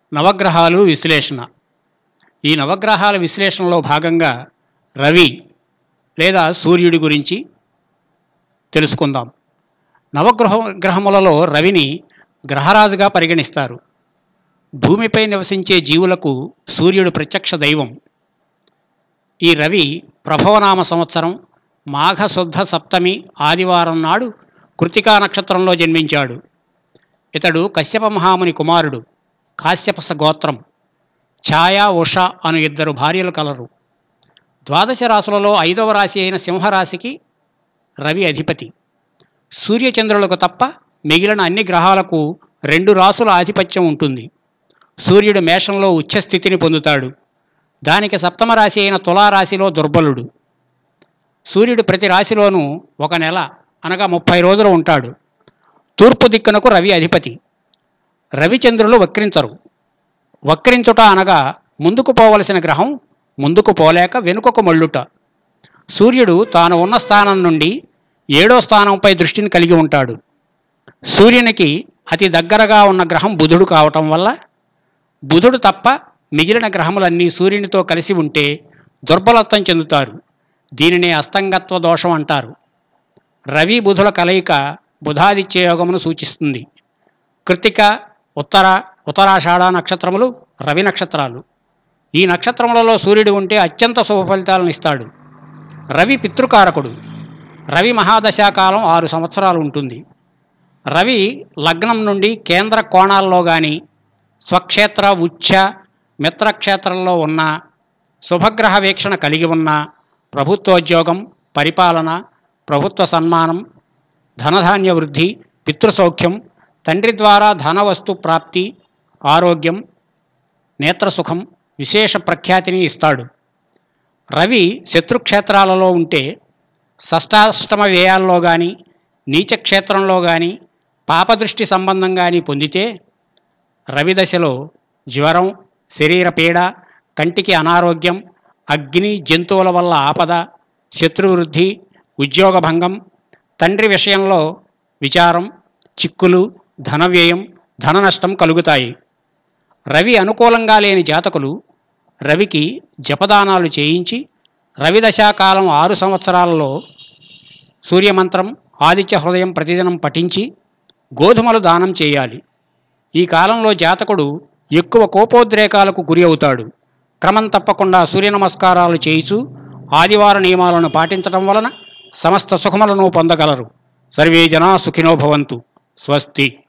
నవగ్రహాలు విశ్లేషణ ఈ నవగ్రహాల విశ్లేషణలో భాగంగా రవి లేదా సూర్యుడి గురించి తెలుసుకుందాం నవగ్రహ గ్రహములలో రవిని గ్రహరాజుగా పరిగణిస్తారు భూమిపై నివసించే జీవులకు సూర్యుడు ప్రత్యక్ష దైవం ఈ రవి ప్రభవనామ సంవత్సరం మాఘశుద్ధ సప్తమి ఆదివారం నాడు కృతికా నక్షత్రంలో జన్మించాడు ఇతడు కశ్యప మహాముని కుమారుడు కాశ్యపస గోత్రం ఛాయా ఉష అను ఇద్దరు భార్యలు కలరు ద్వాదశ రాశులలో ఐదవ రాశి అయిన సింహరాశికి రవి అధిపతి సూర్యచంద్రులకు తప్ప మిగిలిన అన్ని గ్రహాలకు రెండు రాసుల ఆధిపత్యం ఉంటుంది సూర్యుడు మేషంలో ఉచ్చస్థితిని పొందుతాడు దానికి సప్తమ రాశి అయిన తులారాశిలో దుర్బలుడు సూర్యుడు ప్రతి రాశిలోనూ ఒక నెల అనగా ముప్పై రోజులు ఉంటాడు తూర్పు దిక్కునకు రవి అధిపతి రవిచంద్రులు వక్రించరు వక్రించుట అనగా ముందుకు పోవలసిన గ్రహం ముందుకు పోలేక వెనుకకు మళ్ళుట సూర్యుడు తాను ఉన్న స్థానం నుండి ఏడో స్థానంపై దృష్టిని కలిగి ఉంటాడు సూర్యునికి అతి దగ్గరగా ఉన్న గ్రహం బుధుడు కావటం వల్ల బుధుడు తప్ప మిగిలిన గ్రహములన్నీ సూర్యునితో కలిసి ఉంటే దుర్బలత్వం చెందుతారు దీనినే అస్తంగత్వ దోషం అంటారు రవి బుధుల కలయిక బుధాదిత్య యోగమును సూచిస్తుంది కృతిక ఉత్తర ఉత్తరాషాఢ నక్షత్రములు రవి నక్షత్రాలు ఈ నక్షత్రములలో సూర్యుడు ఉంటే అత్యంత శుభ ఫలితాలను ఇస్తాడు రవి పితృకారకుడు రవి మహాదశాకాలం ఆరు సంవత్సరాలు ఉంటుంది రవి లగ్నం నుండి కేంద్ర కోణాల్లో కానీ స్వక్షేత్ర ఉచ్చ మిత్రక్షేత్రంలో ఉన్న శుభగ్రహ వీక్షణ కలిగి ఉన్న ప్రభుత్వోద్యోగం పరిపాలన ప్రభుత్వ సన్మానం ధనధాన్య వృద్ధి పితృసౌఖ్యం తండ్రి ద్వారా ధనవస్తు ప్రాప్తి ఆరోగ్యం నేత్రసుఖం విశేష ప్రఖ్యాతిని ఇస్తాడు రవి శత్రుక్షేత్రాలలో ఉంటే షష్టాష్టమ వ్యయాల్లో కానీ నీచక్షేత్రంలో కానీ పాపదృష్టి సంబంధం కానీ పొందితే రవి దశలో జ్వరం శరీర పీడ కంటికి అనారోగ్యం అగ్ని జంతువుల వల్ల ఆపద శత్రువృద్ధి ఉద్యోగభంగం తండ్రి విషయంలో విచారం చిక్కులు ధన వ్యయం ధన నష్టం కలుగుతాయి రవి అనుకూలంగా లేని జాతకులు రవికి జపదానాలు చేయించి రవి దశాకాలం ఆరు సంవత్సరాలలో సూర్యమంత్రం ఆదిత్య హృదయం ప్రతిదినం పఠించి గోధుమలు దానం చేయాలి ఈ కాలంలో జాతకుడు ఎక్కువ కోపోద్రేకాలకు గురి అవుతాడు క్రమం తప్పకుండా సూర్య నమస్కారాలు చేయిచు ఆదివార నియమాలను పాటించడం వలన సమస్త సుఖములను పొందగలరు సర్వే జనా సుఖినో భవంతు స్వస్తి